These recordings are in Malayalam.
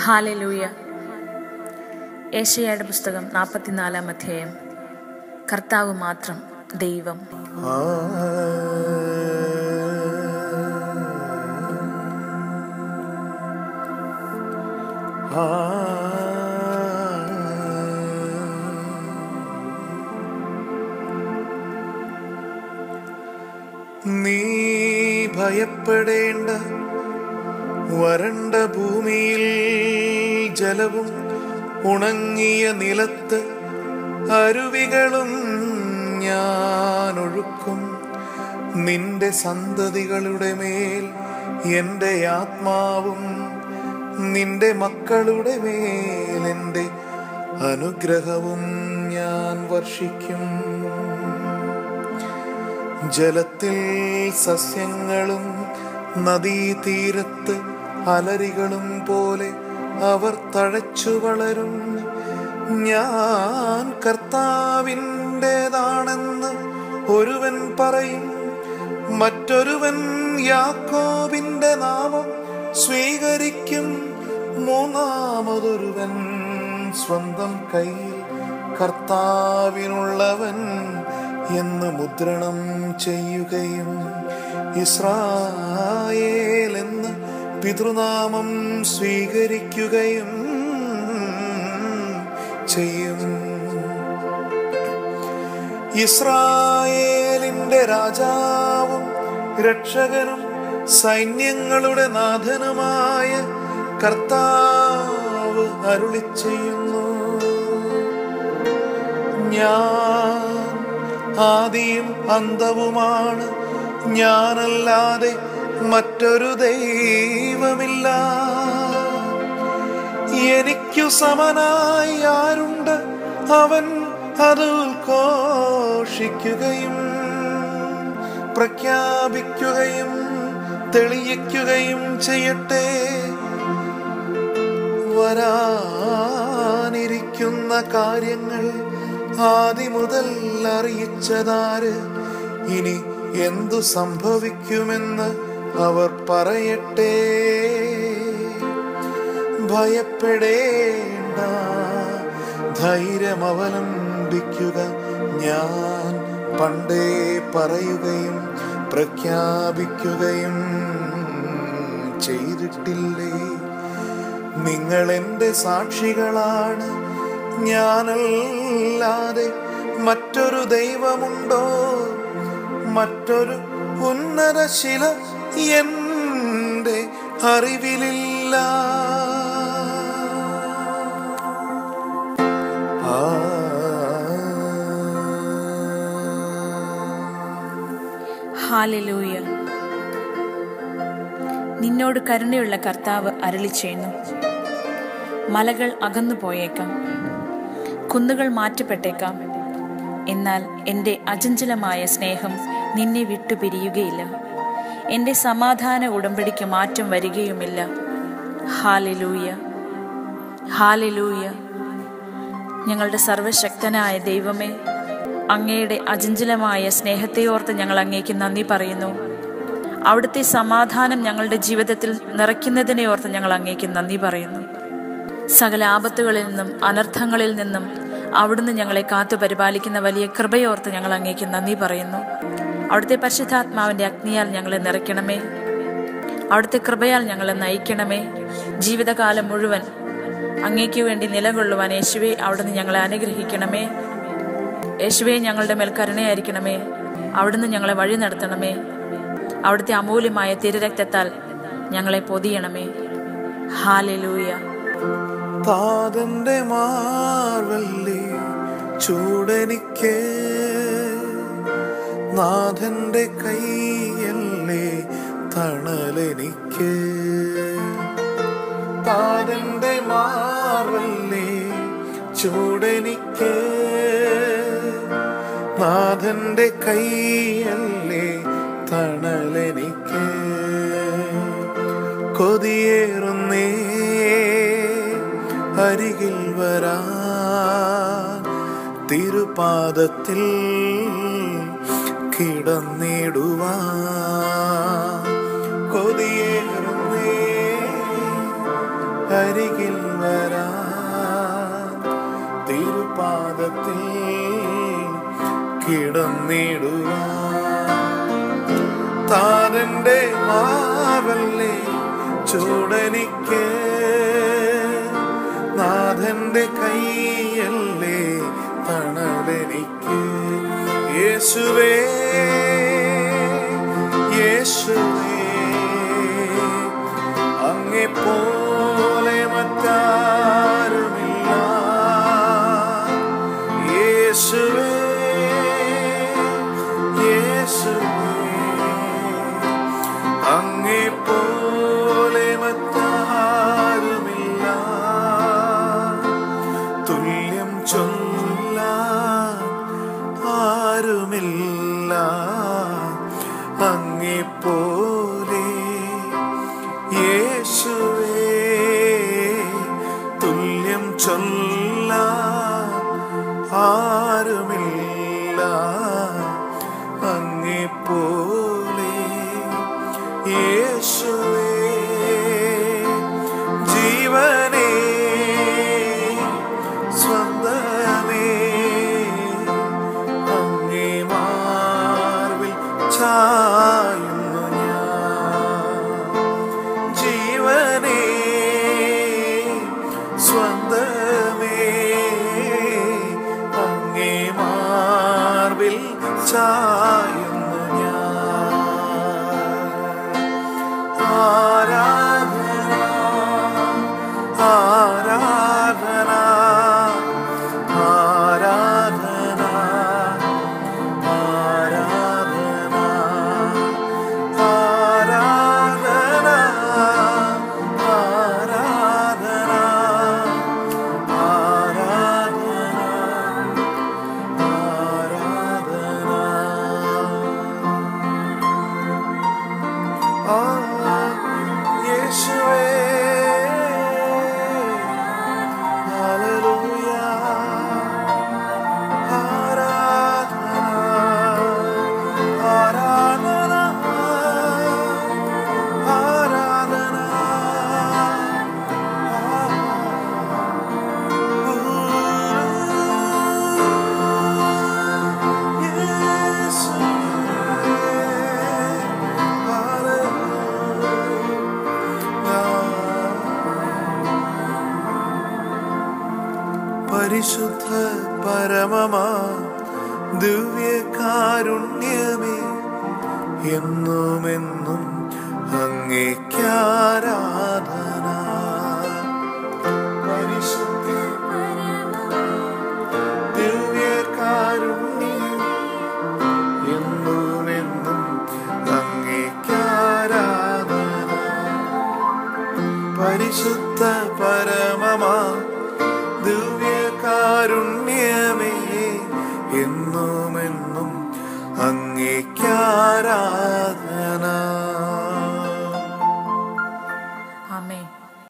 ഹാലലൂയ ഏഷ്യയുടെ പുസ്തകം നാൽപ്പത്തിനാലാം അധ്യായം കർത്താവ് മാത്രം ദൈവം നീ ഭയപ്പെടേണ്ട വരണ്ട ഭൂമിയിൽ ജലവും ഉണങ്ങിയ നിലത്ത് അരുവികളും ഞാൻ ഒഴുക്കും നിന്റെ സന്തതികളുടെ മേൽ എൻ്റെ ആത്മാവും നിന്റെ മക്കളുടെ മേൽ എൻ്റെ അനുഗ്രഹവും ഞാൻ വർഷിക്കും ജലത്തിൽ സസ്യങ്ങളും നദീതീരത്ത് അലരികളും പോലെ അവർ തഴച്ചു വളരും ഞാൻ കർത്താവിൻ്റെതാണെന്ന് ഒരുവൻ പറയും മറ്റൊരുവൻ യാക്കോബിന്റെ നാമം സ്വീകരിക്കും മൂന്നാമതൊരുവൻ സ്വന്തം കയ്യിൽ കർത്താവിനുള്ളവൻ എന്ന് മുദ്രണം ചെയ്യുകയും ഇസ്രായേൽ എന്ന് പിതൃനാമം സ്വീകരിക്കുകയും ചെയ്യും ഇസ്രായേലിന്റെ രാജാവും രക്ഷകനും സൈന്യങ്ങളുടെ നാഥനുമായ കർത്താവ് അരുളി ചെയ്യുന്നു ഞാൻ ആദിയും അന്തവുമാണ് ഞാനല്ലാതെ മറ്റൊരു ദൈവമില്ല എനിക്കു സമനായി ആരുണ്ട് അവൻ അത് ഉദ്ഘോഷിക്കുകയും പ്രഖ്യാപിക്കുകയും തെളിയിക്കുകയും ചെയ്യട്ടെ വരാനിരിക്കുന്ന കാര്യങ്ങൾ ആദി മുതൽ അറിയിച്ചതാര് ഇനി എന്തു സംഭവിക്കുമെന്ന് അവർ പറയട്ടെ ഭയപ്പെടേണ്ട ധൈര്യം അവലംബിക്കുക ഞാൻ പണ്ടേ പറയുകയും പ്രഖ്യാപിക്കുകയും ചെയ്തിട്ടില്ലേ നിങ്ങൾ എൻ്റെ സാക്ഷികളാണ് ഞാനല്ലാതെ മറ്റൊരു ദൈവമുണ്ടോ മറ്റൊരു ഉന്നത ശില എൻ്റെ അറിവിലില്ല ഹാലലൂയ നിന്നോട് കരുണയുള്ള കർത്താവ് അരളി ചെയ്യുന്നു മലകൾ അകന്നു പോയേക്കാം കുന്നുകൾ മാറ്റപ്പെട്ടേക്കാം എന്നാൽ എൻ്റെ അചഞ്ചലമായ സ്നേഹം നിന്നെ വിട്ടു പിരിയുകയില്ല എൻ്റെ സമാധാന ഉടമ്പടിക്ക് മാറ്റം വരികയുമില്ല ഹാലലൂയ ഹാലലൂയ ഞങ്ങളുടെ സർവശക്തനായ ദൈവമേ അങ്ങയുടെ അചഞ്ചലമായ സ്നേഹത്തെയോർത്ത് ഞങ്ങൾ അങ്ങേക്ക് നന്ദി പറയുന്നു അവിടുത്തെ സമാധാനം ഞങ്ങളുടെ ജീവിതത്തിൽ നിറയ്ക്കുന്നതിനെ ഓർത്ത് ഞങ്ങൾ അങ്ങേക്ക് നന്ദി പറയുന്നു സകല ആപത്തുകളിൽ നിന്നും അനർത്ഥങ്ങളിൽ നിന്നും അവിടുന്ന് ഞങ്ങളെ കാത്തു പരിപാലിക്കുന്ന വലിയ കൃപയോർത്ത് ഞങ്ങൾ അങ്ങേക്ക് നന്ദി പറയുന്നു അവിടുത്തെ പരിശുദ്ധാത്മാവിന്റെ അഗ്നിയാൽ ഞങ്ങളെ നിറയ്ക്കണമേ അവിടുത്തെ കൃപയാൽ ഞങ്ങളെ നയിക്കണമേ ജീവിതകാലം മുഴുവൻ അങ്ങേക്ക് വേണ്ടി നിലകൊള്ളുവാൻ യേശുവെ അവിടുന്ന് ഞങ്ങളെ അനുഗ്രഹിക്കണമേ യേശുവെ ഞങ്ങളുടെ മേൽ കരുണയായിരിക്കണമേ അവിടുന്ന് ഞങ്ങളെ വഴി നടത്തണമേ അവിടുത്തെ അമൂല്യമായ തിരുരക്തത്താൽ ഞങ്ങളെ പൊതിയണമേ ഹാലലൂയ താതന്റെ മാർവല്ലി ചൂടെനിക്ക് നാഥന്റെ കൈയല്ലേ തണലെനിക്ക് താതന്റെ മാർവല്ലി ചൂടെനിക്ക് നാഥന്റെ കൈയല്ലേ തണലെനിക്ക് കൊതിയേറുന്നേ അരികിൽ വരാ തിരുപാദത്തിൽ കിടന്നിടുവാ കൊതിയേറുന്നേ അരികിൽ പാദത്തിൽ കിടന്നിടുവാൻ താരന്റെ മാവല്ലേ ചൂടനിക്ക് നാഥന്റെ കൈയല്ലേ തണലെനിക്ക് യേശുവേ യേശുവേ അങ്ങെ പോലെ മറ്റാരുമില്ല യേശുവേ യേശുവേ അങ്ങെ പോലെ മറ്റാരുമില്ല തുല്യം ചൊല്ലാൻ ആരുമില്ല അങ്ങെ പോലെ യേശുവേ തുല്യം ചൊല്ലാൻ ആരുമില്ല അങ്ങെ പോലെ യേശുവേ ജീവനേ സ്വന്തമേ അങ്ങേ മാർവിൽ ചായുന്നു ഞാൻ ജീവനേ സ്വന്തമേ അങ്ങേ മാർവിൽ ചായുന്നു ഞാൻ ആരാധന ആരാധന ആരാധന ആരാധന ആരാധന ആരാധന ആരാധന യേശുവേ ഹല്ലേലൂയ ആരാധന ആരാധന ആരാധന പരിശുദ്ധ പരമമാ ദിവ്യകാരുണ്യമേ എന്നുമെന്നും അങ്ങേക്കാരാധന പരിശുദ്ധ ദിവ്യകാരുണ്യം എന്നുമെന്നും അങ്ങേക്കാരാധന പരിശുദ്ധ പരമമാ ദിവ്യകാരുണ്യമേ എന്നുമെന്നും അങ്ങേക്കാരാധന ആമേൻ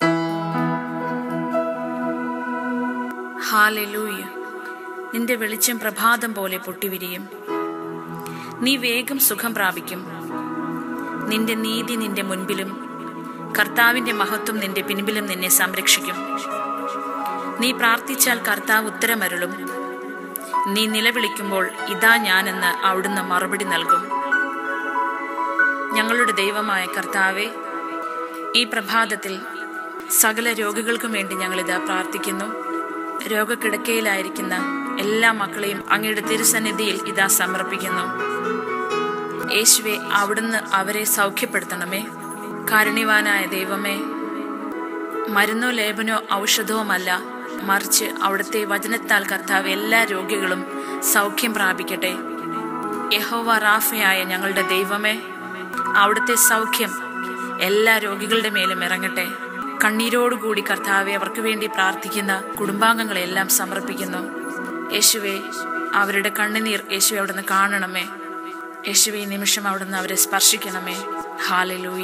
ഹാലലൂയ നിന്റെ വെളിച്ചം പ്രഭാതം പോലെ പൊട്ടിവിരിയും നീ വേഗം സുഖം പ്രാപിക്കും നിന്റെ നീതി നിന്റെ മുൻപിലും കർത്താവിന്റെ മഹത്വം നിന്റെ പിൻപിലും നിന്നെ സംരക്ഷിക്കും നീ പ്രാർത്ഥിച്ചാൽ കർത്താവ് ഉത്തരമരുളും നീ നിലവിളിക്കുമ്പോൾ ഇതാ ഞാനെന്ന് അവിടുന്ന് മറുപടി നൽകും ഞങ്ങളുടെ ദൈവമായ കർത്താവെ ഈ പ്രഭാതത്തിൽ സകല രോഗികൾക്കും വേണ്ടി ഞങ്ങളിതാ പ്രാർത്ഥിക്കുന്നു രോഗക്കിടക്കയിലായിരിക്കുന്ന എല്ലാ മക്കളെയും അങ്ങയുടെ തിരുസന്നിധിയിൽ ഇതാ സമർപ്പിക്കുന്നു യേശുവെ അവിടുന്ന് അവരെ സൗഖ്യപ്പെടുത്തണമേ കാരുണ്യവാനായ ദൈവമേ മരുന്നോ ലേപനോ ഔഷധവുമല്ല മറിച്ച് അവിടുത്തെ വചനത്താൽ കർത്താവ് എല്ലാ രോഗികളും സൗഖ്യം പ്രാപിക്കട്ടെ യഹോവ റാഫയായ ഞങ്ങളുടെ ദൈവമേ അവിടുത്തെ സൗഖ്യം എല്ലാ രോഗികളുടെ മേലും ഇറങ്ങട്ടെ കണ്ണീരോടുകൂടി കർത്താവെ അവർക്ക് വേണ്ടി പ്രാർത്ഥിക്കുന്ന കുടുംബാംഗങ്ങളെല്ലാം സമർപ്പിക്കുന്നു യേശുവെ അവരുടെ കണ്ണുനീർ യേശുവെ അവിടുന്ന് കാണണമേ യേശുവെ ഈ നിമിഷം അവിടുന്ന് അവരെ സ്പർശിക്കണമേ ഹാലലൂയ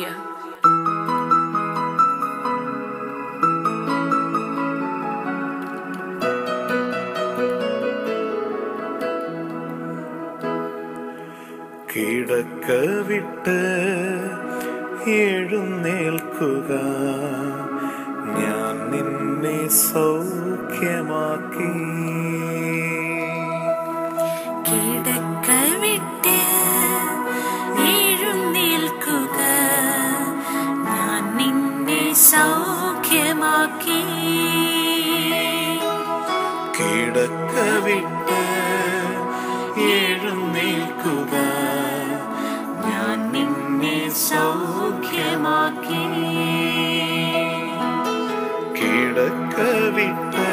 കിടക്ക വിട്ട് എഴുന്നേൽക്കുക ഞാൻ നിന്നെ സൗഖ്യമാക്കി വിട്ട് എഴുന്നേൽക്കുക ഞാൻ നിന്നെ സൗഖ്യമാക്കി കിടക്ക വിട്ട്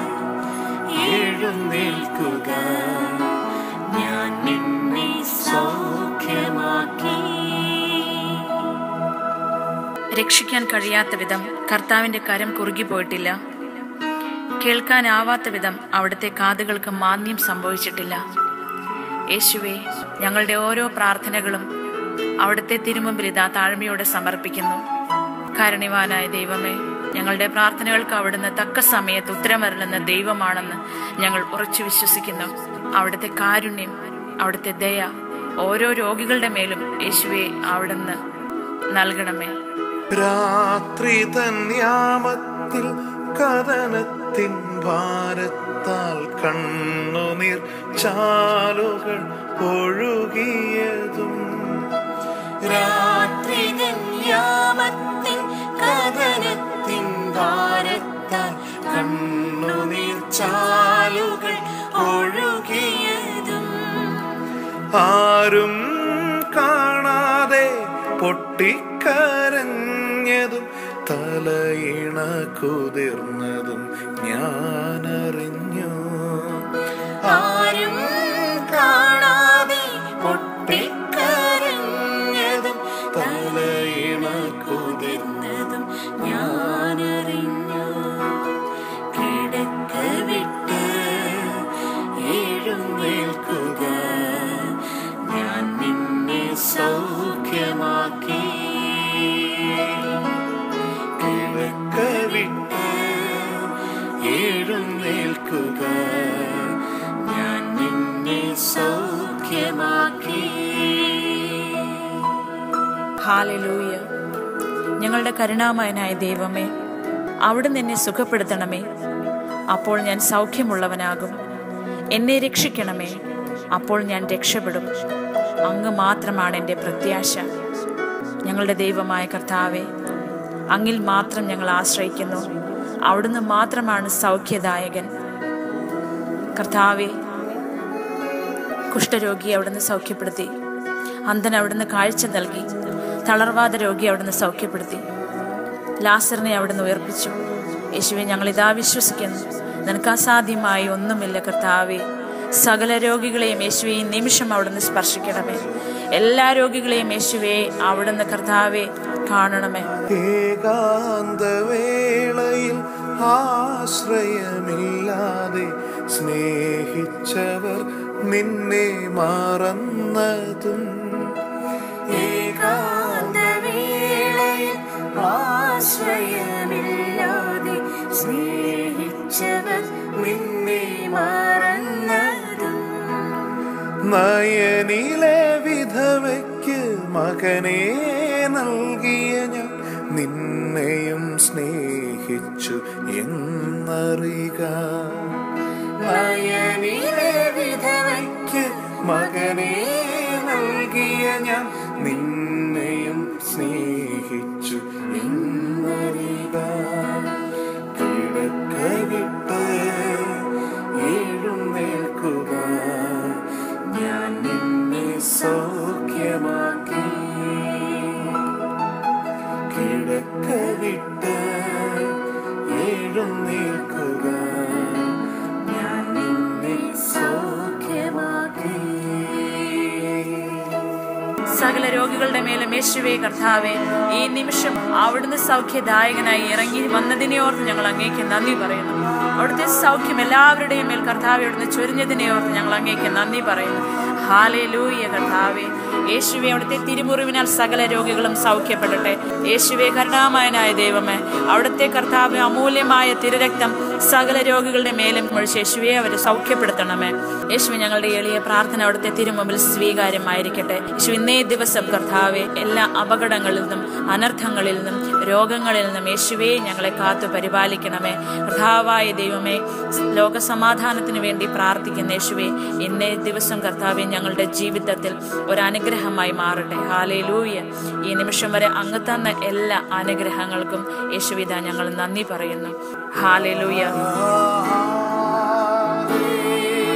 എഴുന്നേൽക്കുക ഞാൻ നിന്നെ സൗഖ്യമാക്കി രക്ഷിക്കാൻ കഴിയാത്ത വിധം കർത്താവിന്റെ കരം കുറുകിപ്പോയിട്ടില്ല കേൾക്കാനാവാത്ത വിധം അവിടുത്തെ കാതുകൾക്ക് മാന്യം സംഭവിച്ചിട്ടില്ല യേശുവെ ഞങ്ങളുടെ ഓരോ പ്രാർത്ഥനകളും അവിടുത്തെ തിരുമുമ്പിൽ ഇതാ താഴ്മയോടെ സമർപ്പിക്കുന്നു കാരുണ്യവാനായ ദൈവമേ ഞങ്ങളുടെ പ്രാർത്ഥനകൾക്ക് അവിടുന്ന് തക്ക സമയത്ത് ഉത്തരമരുളുന്ന ദൈവമാണെന്ന് ഞങ്ങൾ ഉറച്ചു വിശ്വസിക്കുന്നു അവിടുത്തെ കാരുണ്യം അവിടുത്തെ ദയ ഓരോ രോഗികളുടെ മേലും യേശുവെ അവിടുന്ന് നൽകണമേ രാത്രി തന്യാമത്തിൽ കഥനത്തിൻ ഭാരത്താൽ കണ്ണുനീർ ചാലുകൾ ഒഴുകിയതും രാത്രി തന്യാമത്തിൽ കഥനത്തിൻ ഭാരത്താൽ കണ്ണുനീർ ചാലുകൾ ഒഴുകിയതും ആരും കാണാതെ പൊട്ടിക്കരഞ്ഞതും തലയിണ കുതിർന്നതും ഞാനറിഞ്ഞു ആരും കാണാതെ പൊട്ടിക്കരഞ്ഞതും തലയിണ കുതിർന്നതും ഞാനറിഞ്ഞു കിടക്ക വിട്ട് എഴുന്നേൽക്കുക ഞാൻ നിന്നെ സൗഖ്യമാക്കി കിഴക്ക വിട്ട് എഴുന്നേൽക്കുക ഞാൻ നിന്നെ സൗഖ്യമാക്കി ഹാലലൂയ ഞങ്ങളുടെ കരുണാമയനായ ദൈവമേ അവിടുന്ന് എന്നെ സുഖപ്പെടുത്തണമേ അപ്പോൾ ഞാൻ സൗഖ്യമുള്ളവനാകും എന്നെ രക്ഷിക്കണമേ അപ്പോൾ ഞാൻ രക്ഷപ്പെടും അങ്ങ് മാത്രമാണ് എൻ്റെ പ്രത്യാശ ഞങ്ങളുടെ ദൈവമായ കർത്താവെ അങ്ങിൽ മാത്രം ഞങ്ങൾ ആശ്രയിക്കുന്നു അവിടുന്ന് മാത്രമാണ് സൗഖ്യദായകൻ കർത്താവെ കുഷ്ഠരോഗിയെ അവിടുന്ന് സൗഖ്യപ്പെടുത്തി അന്ധൻ അവിടുന്ന് കാഴ്ച നൽകി തളർവാദ രോഗി അവിടുന്ന് സൗഖ്യപ്പെടുത്തി ലാസറിനെ അവിടുന്ന് ഉയർപ്പിച്ചു യേശുവെ ഞങ്ങൾ ഇതാ വിശ്വസിക്കുന്നു നിനക്ക് അസാധ്യമായി ഒന്നുമില്ല കർത്താവെ സകല രോഗികളെയും യേശുവെ ഈ നിമിഷം അവിടുന്ന് സ്പർശിക്കണമേ എല്ലാ രോഗികളെയും യേശുവെ അവിടുന്ന് കർത്താവെ കാണണമേ ഏകാന്തവേളയിൽ ആശ്രയമില്ലാതെ സ്നേഹിച്ചവർ നിന്നെ മറന്നതും ഏകാന്തവേളയിൽ ആശ്രയമില്ലാതെ സ്നേഹിച്ചവർ നിന്നെ മറന്നതും നയനിലെ വിധവയ്ക്ക് മകനെ നൽകിയ ഞാൻ നിന്നെയും സ്നേഹിച്ചു എന്നറിക നയനിലെ വിധവയ്ക്ക് മകനെ നൽകിയ ഞാൻ നിന്നെയും സ്നേഹിച്ചു എന്നറിക കിടക്ക വിട്ട് എഴുന്നേൽക്കുക ഞാൻ നിന്നെ സൗഖ്യമാക്കി കിടക്ക വിട്ട് എഴുന്നേൽക്കുക ഞാൻ നിന്നെ സൗഖ്യമാക്കി സകല രോഗികളുടെ മേലും യേശുവേ കർത്താവെ ഈ നിമിഷം അവിടുന്ന് സൗഖ്യദായകനായി ഇറങ്ങി വന്നതിനെ ഓർത്ത് ഞങ്ങൾ അങ്ങേക്ക് നന്ദി പറയുന്നു അവിടുത്തെ സൗഖ്യം എല്ലാവരുടെയും മേൽ കർത്താവെ അവിടുന്ന് ചൊരിഞ്ഞതിനെ ഓർത്ത് ഞങ്ങൾ അങ്ങേക്ക് നന്ദി പറയുന്നു ഹാലേ ലൂയ കർത്താവെ യേശുവെ അവിടുത്തെ തിരുമുറിവിനാൽ സകല രോഗികളും സൗഖ്യപ്പെടട്ടെ യേശുവെ കരുണാമയനായ ദൈവമേ അവിടുത്തെ കർത്താവ് അമൂല്യമായ തിരുരക്തം സകല രോഗികളുടെ മേലും ഒഴിച്ച് യേശുവെ അവരെ സൗഖ്യപ്പെടുത്തണമേ യേശുവെ ഞങ്ങളുടെ എളിയ പ്രാർത്ഥന അവിടുത്തെ തിരുമുമ്പിൽ സ്വീകാര്യമായിരിക്കട്ടെ യേശു ഇന്നേ ദിവസം കർത്താവെ എല്ലാ അപകടങ്ങളിൽ നിന്നും അനർത്ഥങ്ങളിൽ നിന്നും രോഗങ്ങളിൽ നിന്നും യേശുവെ ഞങ്ങളെ കാത്തു പരിപാലിക്കണമേ കർത്താവായ ദൈവമേ ലോക സമാധാനത്തിന് വേണ്ടി പ്രാർത്ഥിക്കുന്ന യേശുവെ ഇന്നേ ദിവസം കർത്താവെ ഞങ്ങളുടെ ജീവിതത്തിൽ ഒരു അനുഗ്രഹമായി മാറട്ടെ ഹാലേലൂയ ഈ നിമിഷം വരെ അങ്ങ് തന്ന എല്ലാ അനുഗ്രഹങ്ങൾക്കും യേശുവിത ഞങ്ങൾ നന്ദി പറയുന്നു ഹാലേലൂയ Hallelujah.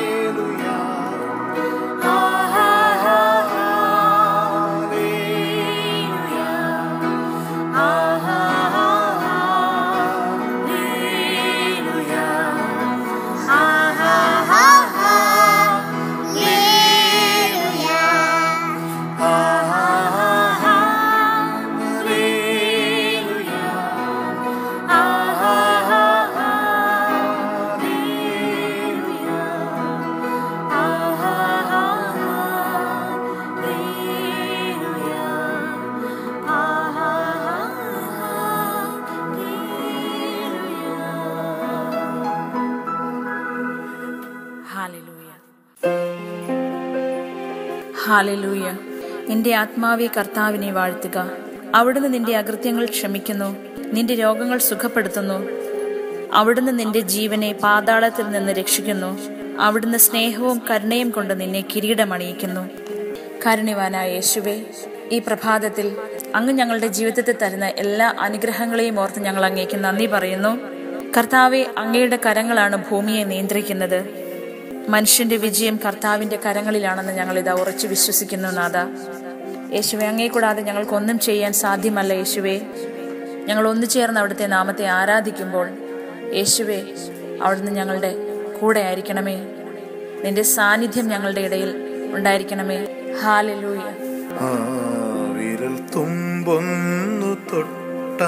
ഹാലലൂയ നിന്റെ ആത്മാവെ കർത്താവിനെ വാഴ്ത്തുക അവിടുന്ന് നിന്റെ അകൃത്യങ്ങൾ ക്ഷമിക്കുന്നു നിന്റെ രോഗങ്ങൾ സുഖപ്പെടുത്തുന്നു അവിടുന്ന് നിന്റെ ജീവനെ പാതാളത്തിൽ നിന്ന് രക്ഷിക്കുന്നു അവിടുന്ന് സ്നേഹവും കരുണയും കൊണ്ട് നിന്നെ കിരീടമണിയിക്കുന്നു കാരുണ്യവാനായ യേശുവേ ഈ പ്രഭാതത്തിൽ അങ്ങ് ഞങ്ങളുടെ ജീവിതത്തിൽ തരുന്ന എല്ലാ അനുഗ്രഹങ്ങളെയും ഓർത്ത് ഞങ്ങൾ അങ്ങേക്ക് നന്ദി പറയുന്നു കർത്താവെ അങ്ങയുടെ കരങ്ങളാണ് ഭൂമിയെ നിയന്ത്രിക്കുന്നത് മനുഷ്യന്റെ വിജയം കർത്താവിന്റെ കരങ്ങളിലാണെന്ന് ഞങ്ങൾ ഇതാ ഉറച്ചു വിശ്വസിക്കുന്നു നാഥ യേശുവെ അങ്ങേ കൂടാതെ ഞങ്ങൾക്കൊന്നും ചെയ്യാൻ സാധ്യമല്ല യേശുവെ ഞങ്ങൾ ഒന്നു ചേർന്ന് അവിടുത്തെ നാമത്തെ ആരാധിക്കുമ്പോൾ യേശുവെ അവിടുന്ന് ഞങ്ങളുടെ കൂടെ ആയിരിക്കണമേ നിന്റെ സാന്നിധ്യം ഞങ്ങളുടെ ഇടയിൽ ഉണ്ടായിരിക്കണമേ ഹാലലൂയ ആ വിരൽ തുമ്പൊന്നു തൊട്ട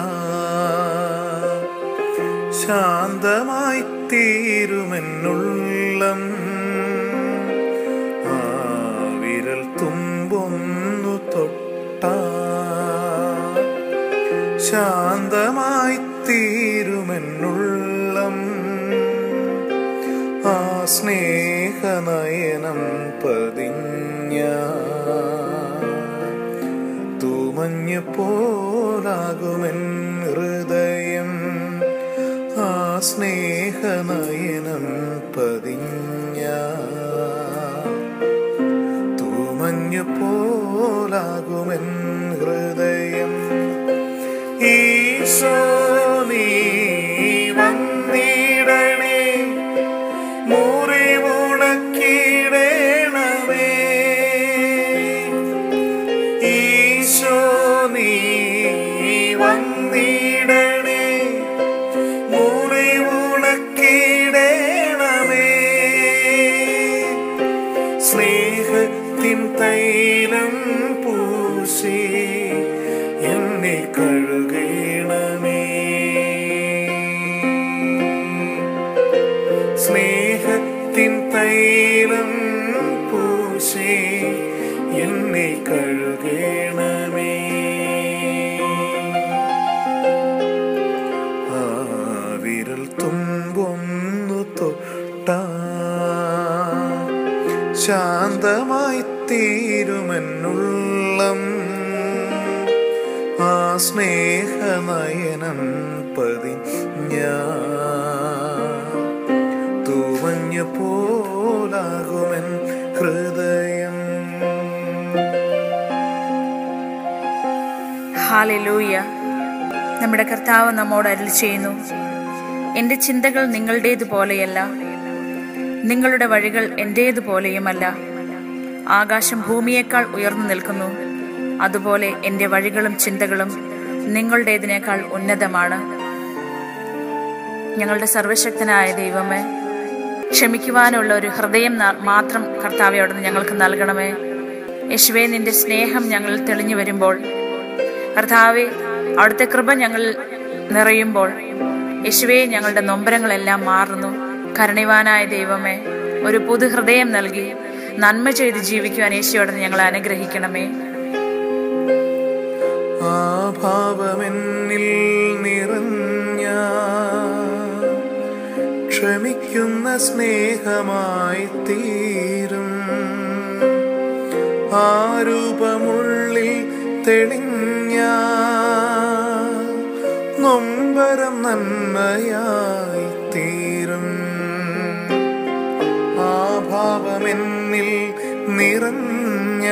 ശാന്തമായി തീരുമെന്നുള്ളം ആ വിരൽ തുമ്പൊന്നു തൊട്ട ശാന്തമായി തീരുമെന്നുള്ളം ആ സ്നേഹനയനം പതിഞ്ഞ തൂമഞ്ഞ് പോലാകുമെൻ ഹൃദയം ആ സ്നേഹനയനം പതിഞ്ഞ തൂമഞ്ഞ് പോലാകുമെൻ ഹൃദയം ഈശോ നീ വന്നിടണേ മുറിവുണക്കിടേണമേ ഈശോ നീ വന്നിടണേ മുറിവുണക്കിടേണമേ സ്നേഹത്തിൻ തൈലം പൂശി എന്നെ കഴുകണമേ സ്നേഹത്തിൻ തൈലം പൂശി എന്നെ കഴുകണമേ ആ വിരൽ തുമ്പൊന്നു തൊട്ട ശാന്തമായി തീരുമെന്നുള്ളം ആ സ്നേഹനയനം പതിഞ്ഞ തൂവഞ്ഞു പോലാകുമെൻ ഹൃദയം ഹാലലൂയ നമ്മുടെ കർത്താവ് നമ്മോട് അരുൾ ചെയ്യുന്നു എന്റെ ചിന്തകൾ നിങ്ങളുടേതുപോലെയല്ല നിങ്ങളുടെ വഴികൾ എന്റേതുപോലെയുമല്ല ആകാശം ഭൂമിയേക്കാൾ ഉയർന്നു നിൽക്കുന്നു അതുപോലെ എന്റെ വഴികളും ചിന്തകളും നിങ്ങളുടേതിനേക്കാൾ ഉന്നതമാണ് ഞങ്ങളുടെ സർവശക്തനായ ദൈവമേ ക്ഷമിക്കുവാനുള്ള ഒരു ഹൃദയം ന- മാത്രം കർത്താവെ അവിടുന്ന് ഞങ്ങൾക്ക് നൽകണമേ യേശുവേ നിന്റെ സ്നേഹം ഞങ്ങളിൽ തെളിഞ്ഞു വരുമ്പോൾ കർത്താവെ അവിടുത്തെ കൃപ ഞങ്ങൾ നിറയുമ്പോൾ യേശുവേ ഞങ്ങളുടെ നൊമ്പരങ്ങളെല്ലാം മാറുന്നു കരുണിവാനായ ദൈവമേ ഒരു പുതു ഹൃദയം നൽകി നന്മ ചെയ്ത് ജീവിക്കുവാൻ യേശുയോടെ ഞങ്ങളെ അനുഗ്രഹിക്കണമേ ആ ഭാവമെന്നിൽ നിറഞ്ഞ ക്ഷമിക്കുന്ന സ്നേഹമായി തീരും ആ രൂപമുള്ളിൽ തെളിഞ്ഞ നൊമ്പരം നന്മയായി തീരും ആ ഭാവമെന്നിൽ നിറഞ്ഞ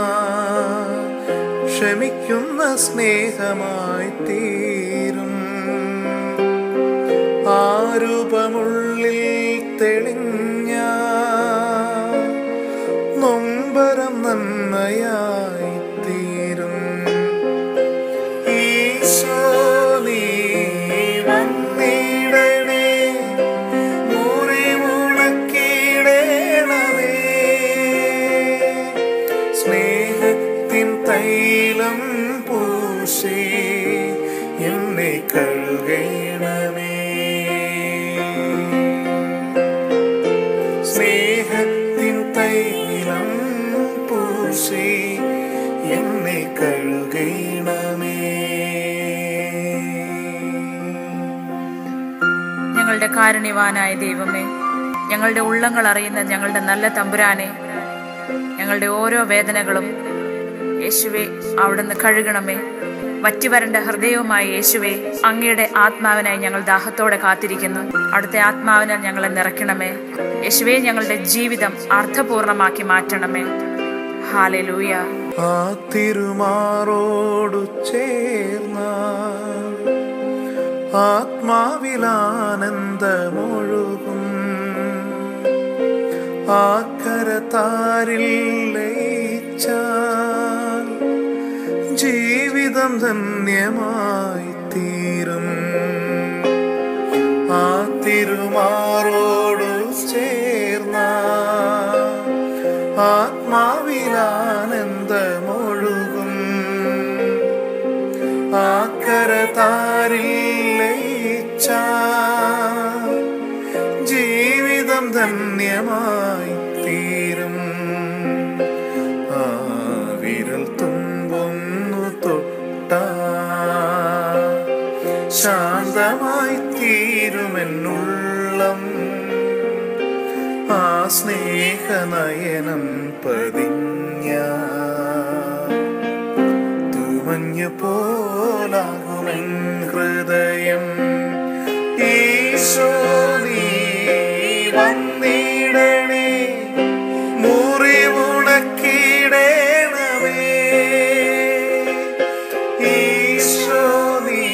ക്ഷമിക്കുന്ന സ്നേഹമായി തീരും ആ രൂപമുള്ളിൽ തെളിഞ്ഞ നൊമ്പരം നന്മയായി തീരും ഈശോ നീ വന്നിടണേ മുറിവുണക്കിടേണമേ സ്നേഹത്തിൻ തൈലം പൂശി എന്നെ കഴുകണമേ സ്നേഹത്തിൻ തൈലം പൂശി എന്നെ കഴുകണമേ ഞങ്ങളുടെ കാരുണ്യവാനായ ദൈവമേ ഞങ്ങളുടെ ഉള്ളങ്ങൾ അറിയുന്ന ഞങ്ങളുടെ നല്ല തമ്പുരാനെ ഞങ്ങൾ ഞങ്ങളുടെ ഓരോ വേദനകളും യേശുവെ അവിടുന്ന് കഴുകണമേ വറ്റിവരണ്ട ഹൃദയവുമായി യേശുവെ അങ്ങയുടെ ആത്മാവിനായി ഞങ്ങൾ ദാഹത്തോടെ കാത്തിരിക്കുന്നു അവിടുത്തെ ആത്മാവിനാൽ ഞങ്ങളെ നിറയ്ക്കണമേ യേശുവെ ഞങ്ങളുടെ ജീവിതം അർത്ഥപൂർണമാക്കി മാറ്റണമേ ഹാലലൂയ ആ തിരുമാറോടു ചേർന്ന ആത്മാവിലാനന്ദമൊഴുകും ആ കരതാരിൽ ലയിച്ച ജീവിതം ധന്യമായി തീരും ആ തിരുമാറോടു ചേർന്ന ആത്മാവിലാനന്ദമൊഴുകും ആക്കരതാരിൽ ലയിച്ച ജീവിതം ധന്യമായി തീരും ആ വിരൽ തുമ്പൊന്നു തൊട്ട ശാന്തമായി തീരുമെന്നുള്ളം ആ സ്നേഹനയനം പതിഞ്ഞ തൂമഞ്ഞു പോലാകുമെൻ ഹൃദയം ഈശോ നീ വന്നിടണേ മുറിവുണക്കിടേണമേ ഈശോ നീ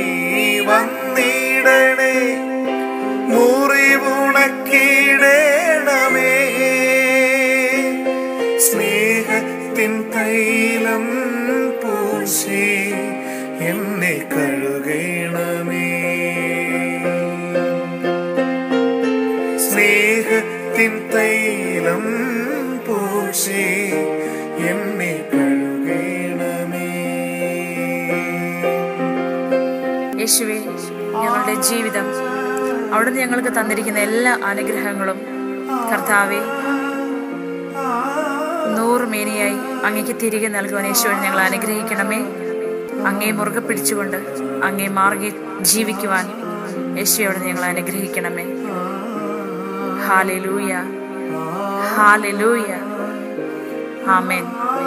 വന്നിടണേ മുറിവുണക്കിടേണമേ സ്നേഹത്തിൻ തൈലം പൂശി എന്നെ കഴുകണമേ സ്നേഹത്തിൻ തൈലം പൂശി എന്നെ കഴുകണമേ യേശുവെ ഞങ്ങളുടെ ജീവിതം അവിടുന്ന് ഞങ്ങൾക്ക് തന്നിരിക്കുന്ന എല്ലാ അനുഗ്രഹങ്ങളും കർത്താവെ നൂറ് മേനിയായി അങ്ങേക്ക് തിരികെ നൽകുവാൻ യേശുവിനെ ഞങ്ങൾ അനുഗ്രഹിക്കണമേ അങ്ങേ മുറുകെ പിടിച്ചുകൊണ്ട് അങ്ങേ മാർഗെ ജീവിക്കുവാൻ യേശുവോട് ഞങ്ങൾ അനുഗ്രഹിക്കണമേ ഹാലലൂയ ഹാലലൂയ ആമേൻ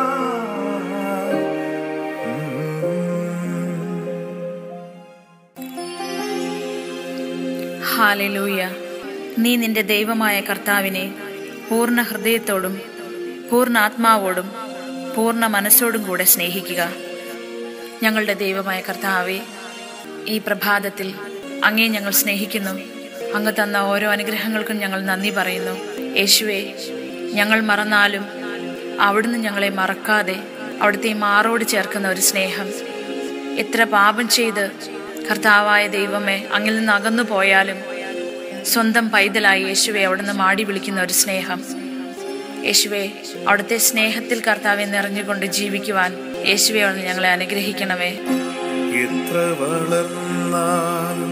ഹാലലൂയ നീ നിന്റെ ദൈവമായ കർത്താവിനെ പൂർണ്ണ ഹൃദയത്തോടും പൂർണ്ണ ആത്മാവോടും പൂർണ്ണ മനസ്സോടും കൂടെ സ്നേഹിക്കുക ഞങ്ങളുടെ ദൈവമായ കർത്താവെ ഈ പ്രഭാതത്തിൽ അങ്ങേ ഞങ്ങൾ സ്നേഹിക്കുന്നു അങ്ങ് തന്ന ഓരോ അനുഗ്രഹങ്ങൾക്കും ഞങ്ങൾ നന്ദി പറയുന്നു യേശുവെ ഞങ്ങൾ മറന്നാലും അവിടുന്ന് ഞങ്ങളെ മറക്കാതെ അവിടുത്തെ മാറോട് ചേർക്കുന്ന ഒരു സ്നേഹം എത്ര പാപം ചെയ്ത് കർത്താവായ ദൈവമേ അങ്ങിൽ നിന്ന് അകന്നു പോയാലും സ്വന്തം പൈതലായി യേശുവെ അവിടുന്ന് മാടി വിളിക്കുന്ന ഒരു സ്നേഹം യേശുവെ അവിടുത്തെ സ്നേഹത്തിൽ കർത്താവെ നിറഞ്ഞുകൊണ്ട് ജീവിക്കുവാൻ യേശുവെ അവിടുന്ന് ഞങ്ങളെ അനുഗ്രഹിക്കണമേ എത്ര വളർന്നാലും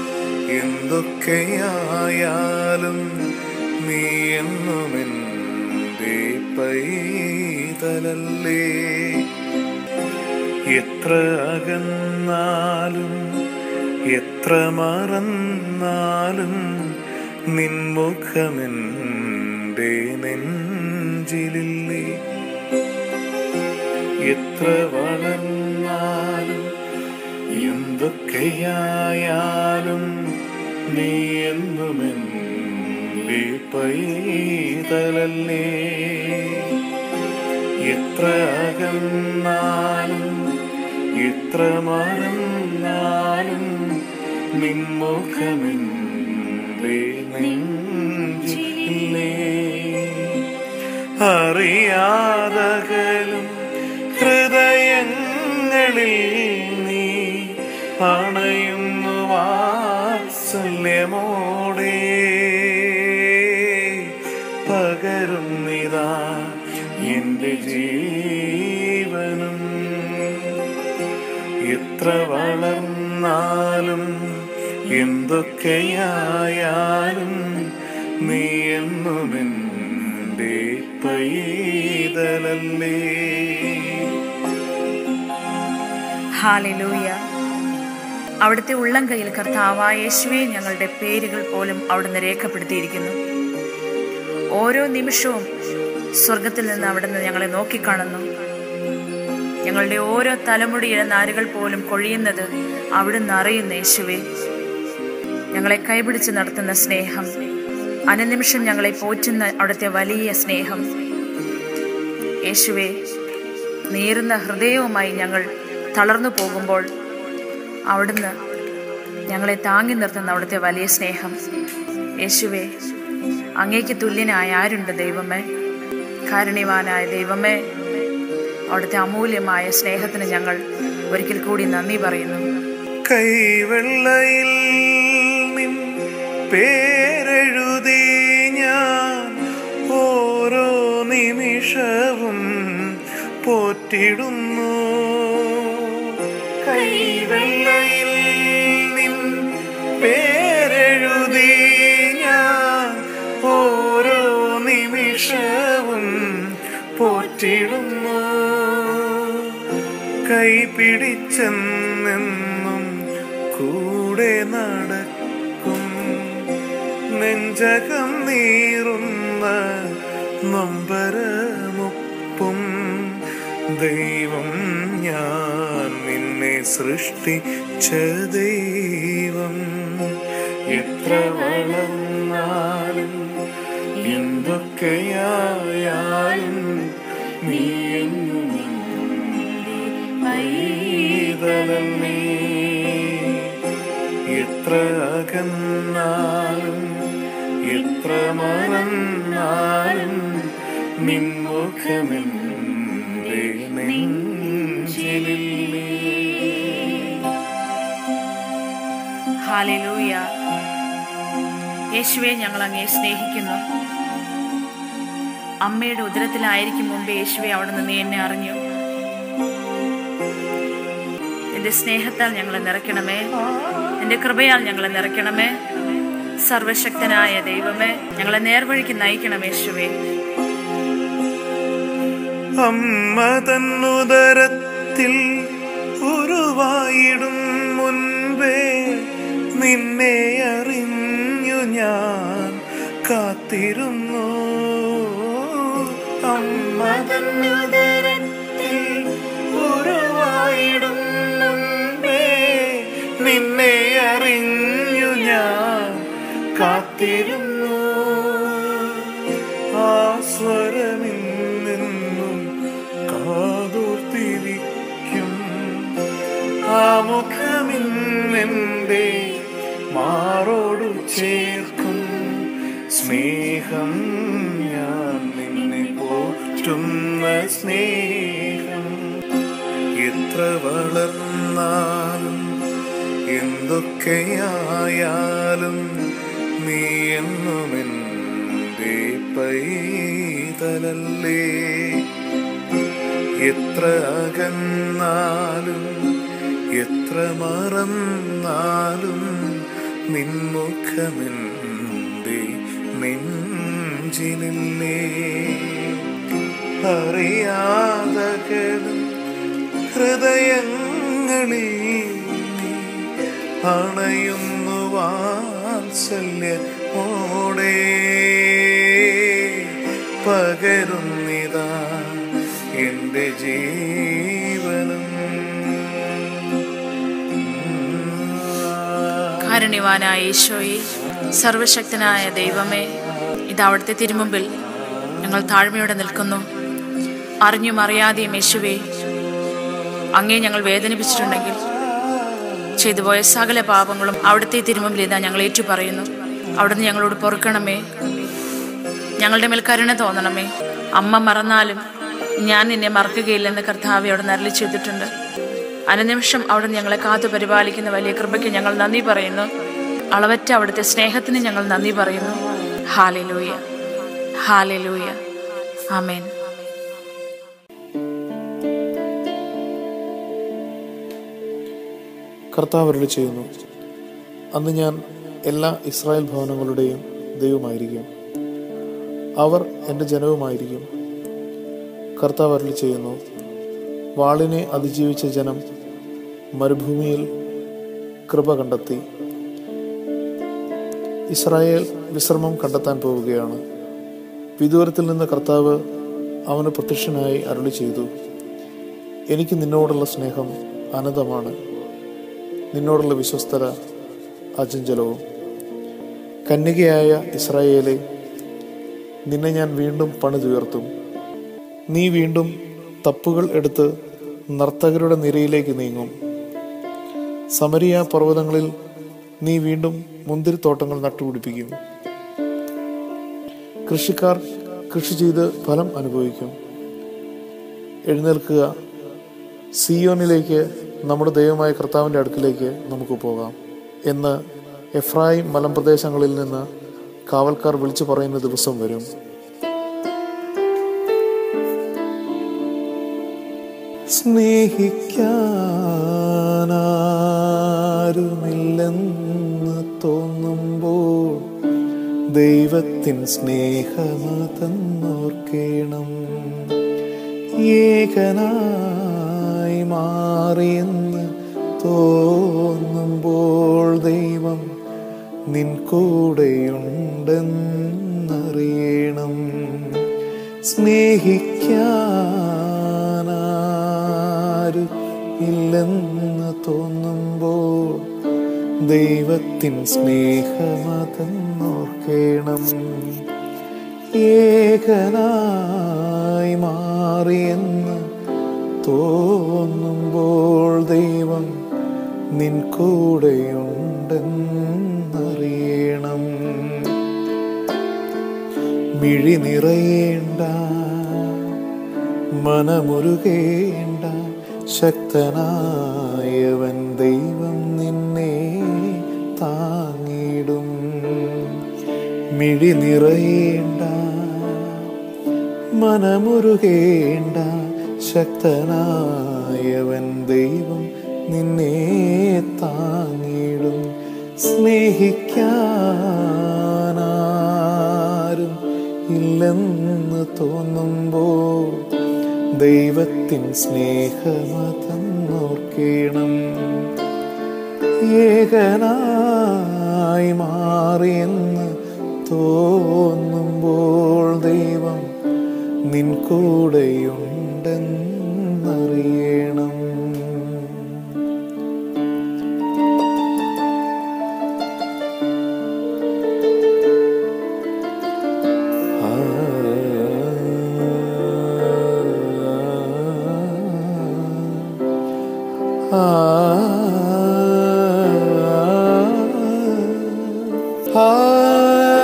എന്തൊക്കെയായാലും നീ എന്നുമെൻ്റെ പൈതലല്ലേ എത്ര അകന്നാലും എത്ര മറന്നാലും നിൻമുഖമെൻ്റെ നെഞ്ചിലില്ലേ എത്ര വളർന്നാലും എന്തൊക്കെയായാലും നീ എന്നുമെൻ്റെ പൈതലല്ലേ എത്ര അകന്നാലും എത്ര മറന്നാലും നിൻമുഖമെൻ്റെ നെഞ്ചില്ലേ അറിയാതകലും ഹൃദയങ്ങളിൽ നീ അണയുന്നു വാത്സല്യമോടെ പകരുന്നിതാ എൻ്റെ ജീവനും എത്ര വളർന്നാലും എന്തൊക്കെയായാലും നീ എന്നുമെൻ്റെ പൈതലല്ലേ ഹാലലൂയ അവിടുത്തെ ഉള്ളം കയ്യിൽ കർത്താവായ യേശുവെ ഞങ്ങളുടെ പേരുകൾ പോലും അവിടുന്ന് രേഖപ്പെടുത്തിയിരിക്കുന്നു ഓരോ നിമിഷവും സ്വർഗത്തിൽ നിന്ന് അവിടുന്ന് ഞങ്ങളെ നോക്കിക്കാണുന്നു ഞങ്ങളുടെ ഓരോ തലമുടിയിലെ നാരുകൾ പോലും കൊഴിയുന്നത് അവിടുന്ന് അറിയുന്ന യേശുവേ ഞങ്ങളെ കൈപിടിച്ച് നടത്തുന്ന സ്നേഹം അനുനിമിഷം ഞങ്ങളെ പോറ്റുന്ന അവിടുത്തെ വലിയ സ്നേഹം യേശുവേ നീറുന്ന ഹൃദയവുമായി ഞങ്ങൾ തളർന്നു പോകുമ്പോൾ അവിടുന്ന് ഞങ്ങളെ താങ്ങി നിർത്തുന്ന അവിടുത്തെ വലിയ സ്നേഹം യേശുവേ അങ്ങേക്ക് തുല്യനായ ആരുണ്ട് ദൈവമേ കാരുണ്യവാനായ ദൈവമേ അവിടുത്തെ അമൂല്യമായ സ്നേഹത്തിന് ഞങ്ങൾ ഒരിക്കൽ കൂടി നന്ദി പറയുന്നു കൈവെള്ളയിൽ നിൻ പേരെഴുതി ഞാൻ ഓരോ നിമിഷവും പോറ്റിടുന്നു കൈവെള്ളയിൽ നിൻ പേരെഴുതി ഞാൻ ഓരോ നിമിഷവും പോറ്റിടുന്നു കൈ പിടിച്ചെന്നെന്നും കൂടെ നടക്കും നെഞ്ചകം നീറുന്ന നൊമ്പരമൊപ്പും ദൈവം ഞാൻ നിന്നെ സൃഷ്ടിച്ച ദൈവം എത്ര വളർന്നാലും എന്തൊക്കെയായാലും നീ എന്നും പൈതലല്ലേ എത്ര അകന്നാലും എത്ര മറന്നാലും നിൻമുഖമെന്റെ നെഞ്ചിലില്ലേ ഹാലലൂയ യേശുവെ ഞങ്ങൾ അങ്ങേ സ്നേഹിക്കുന്നു അമ്മയുടെ ഉദരത്തിലായിരിക്കും മുമ്പേ യേശുവെ അവിടെ നിന്ന് നീ എന്നെ അറിഞ്ഞു നിന്റെ സ്നേഹത്താൽ ഞങ്ങളെ നിറയ്ക്കണമേ നിന്റെ കൃപയാൽ ഞങ്ങളെ നിറയ്ക്കണമേ സർവശക്തനായ ദൈവമേ ഞങ്ങളെ നേർവഴിക്ക് നയിക്കണം യേശുവേ അമ്മ തന്നുദരത്തിൽ ഉരുവായിടും മുൻപേ നിന്നെ അറിഞ്ഞു ഞാൻ കാത്തിരുന്നു അമ്മ തന്നുദരത്തിൽ ഉരുവായിടും മുൻപേ നിന്നെ അറിഞ്ഞു ഞാൻ കാത്തിരുന്നു ആ സ്വരമിന്നും കാതോർത്തിരിക്കും ആ മുഖമിന്നെന്റെ മാറോടു ചേർക്കും സ്നേഹം ഞാൻ നിന്നെ പോറ്റുന്ന സ്നേഹം എത്ര വളർന്നാലും എന്തൊക്കെയായാലും നീ എന്നുമെൻ്റെ പൈതലല്ലേ എത്ര അകന്നാലും എത്ര മറന്നാലും നിൻമുഖമെൻ്റെ നെഞ്ചിനില്ലേ അറിയാതകലും ഹൃദയങ്ങളിൽ നീ അണയുന്നു വാത്സല്യമോടെ പകരുന്നിതാ എൻ്റെ ജീവനും കാരുണ്യവാനായ ഈശോയെ സർവശക്തനായ ദൈവമേ ഇത് അവിടുത്തെ തിരുമുമ്പിൽ ഞങ്ങൾ താഴ്മയോടെ നിൽക്കുന്നു അറിഞ്ഞും അറിയാതെയും യേശുവേ അങ്ങേ ഞങ്ങൾ വേദനിപ്പിച്ചിട്ടുണ്ടെങ്കിൽ ചെയ്തുപോയ സകല പാപങ്ങളും അവിടുത്തെ തിരുമുമ്പിൽ ഇതാ ഞങ്ങൾ ഏറ്റുപറയുന്നു അവിടുന്ന് ഞങ്ങളോട് പൊറുക്കണമേ ഞങ്ങളുടെ മേൽ കരുണ തോന്നണമേ അമ്മ മറന്നാലും ഞാൻ നിന്നെ മറക്കുകയില്ലെന്ന് കർത്താവ് അവിടെ നരളി ചെയ്തിട്ടുണ്ട് അനുനിമിഷം അവിടെ ഞങ്ങളെ കാത്തു പരിപാലിക്കുന്ന വലിയ കൃപയ്ക്ക് ഞങ്ങൾ നന്ദി പറയുന്നു അളവറ്റ അവിടുത്തെ സ്നേഹത്തിന് ഞങ്ങൾ നന്ദി പറയുന്നു ഹാലലൂയ ഹാലലൂയ ആമേൻ കർത്താവ് അരുളി ചെയ്യുന്നു അന്ന് ഞാൻ എല്ലാ ഇസ്രായേൽ ഭവനങ്ങളുടെയും ദൈവമായിരിക്കും അവർ എൻ്റെ ജനവുമായിരിക്കും കർത്താവ് അരുളി ചെയ്യുന്നു വാളിനെ അതിജീവിച്ച ജനം മരുഭൂമിയിൽ കൃപ കണ്ടെത്തി ഇസ്രായേൽ വിശ്രമം കണ്ടെത്താൻ പോവുകയാണ് വിദൂരത്തിൽ നിന്ന് കർത്താവ് അവന് പ്രത്യക്ഷനായി അരുളി ചെയ്തു എനിക്ക് നിന്നോടുള്ള സ്നേഹം അനന്തമാണ് നിന്നോടുള്ള വിശ്വസ്തത അചഞ്ചലവും കന്യകയായ ഇസ്രായേലെ നിന്നെ ഞാൻ വീണ്ടും പണിതുയർത്തും നീ വീണ്ടും തപ്പുകൾ എടുത്ത് നർത്തകരുടെ നിരയിലേക്ക് നീങ്ങും സമരിയ പർവ്വതങ്ങളിൽ നീ വീണ്ടും മുന്തിരിത്തോട്ടങ്ങൾ നട്ടുപിടിപ്പിക്കും കൃഷിക്കാർ കൃഷി ചെയ്ത് ഫലം അനുഭവിക്കും എഴുന്നേൽക്കുക സിയോനിലേക്ക് നമ്മുടെ ദൈവമായ കർത്താവിൻ്റെ അടുക്കിലേക്ക് നമുക്ക് പോകാം എന്ന് എഫ്രായിം മലമ്പ്രദേശങ്ങളിൽ നിന്ന് കാവൽക്കാർ വിളിച്ചു പറയുന്ന ദിവസം വരും സ്നേഹിക്കാനാരുമില്ലെന്ന് തോന്നുമ്പോൾ ദൈവത്തിൻ സ്നേഹമതന്നോർക്കേണം ഏകനായി മാറിയെന്ന് തോന്നുമ്പോൾ ദൈവം നിൻ കൂടെയുണ്ടെന്നറിയണം സ്നേഹിക്കാനാരു ഇല്ലെന്ന് തോന്നുമ്പോൾ ദൈവത്തിൻ സ്നേഹമതെന്നോർക്കേണം ഏകനായി മാറിയെന്ന് തോന്നുമ്പോൾ ദൈവം നിൻ കൂടെയുണ്ടെന്നറിയണം മിഴി നിറയേണ്ട മനമുരുകേണ്ട ശക്തനായവൻ ദൈവം നിന്നെ താങ്ങിടും മിഴി നിറയേണ്ട മനമുരുകേണ്ട ശക്തനായവൻ ദൈവം നിന്നെ താങ്ങിടും സ്നേഹിക്കാനാരും ഇല്ലെന്ന് തോന്നുമ്പോൾ ദൈവത്തിൻ സ്നേഹമതന്നോർക്കണം ഏകനായി മാറിയെന്ന് തോന്നുമ്പോൾ ദൈവം നിൻ കൂടെയുണ്ടെന്നറിയണം ആ ആ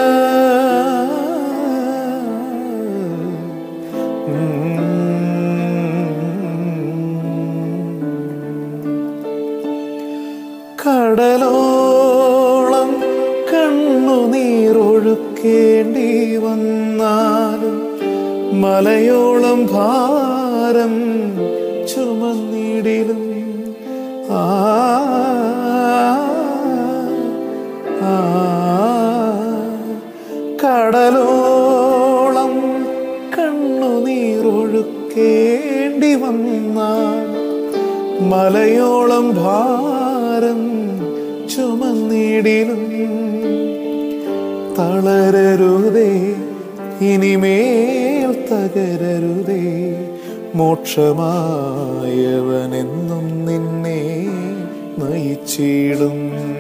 കടലോളം കണ്ണുനീരൊഴുക്കേണ്ടി വന്നാലും മലയോളം ഭാരം ചുമന്നിടിലും ആ ആ കടലോളം കണ്ണുനീരൊഴുക്കേണ്ടി വന്നാൽ മലയോളം ഭാരം ചുമന്നിടിലും തളരരുതേ ഇനിമേൽ തകരരുതേ മോക്ഷമായവനെന്നും നിന്നെ നയിച്ചിടും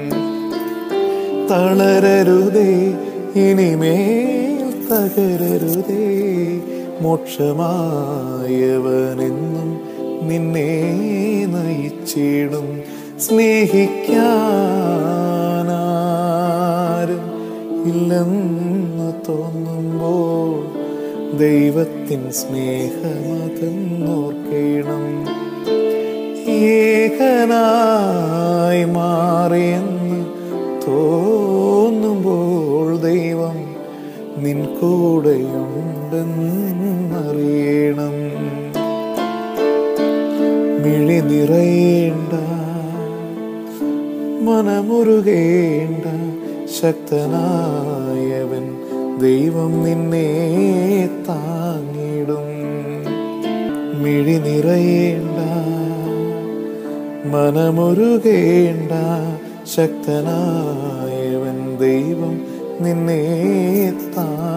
തളരരുതേ ഇനിമേൽ തകരരുതേ മോക്ഷമായവനെന്നും നിന്നെ നയിച്ചിടും സ്നേഹിക്കാനാരും ഇല്ലെന്ന് തോന്നുമ്പോൾ ദൈവത്തിൻ സ്നേഹമതെന്നോർക്കണം ഏകനായി മാറിയെന്ന് തോന്നുമ്പോൾ ദൈവം നിൻ കൂടെയുണ്ടെന്നറിയണം മിഴി നിറയേണ്ട മനമുരുകേണ്ട ശക്തനായവൻ ദൈവം നിന്നെ താങ്ങിടും മിഴി നിറയേണ്ട മനമുരുകേണ്ട ശക്തനായവൻ ദൈവം നിന്നെ താ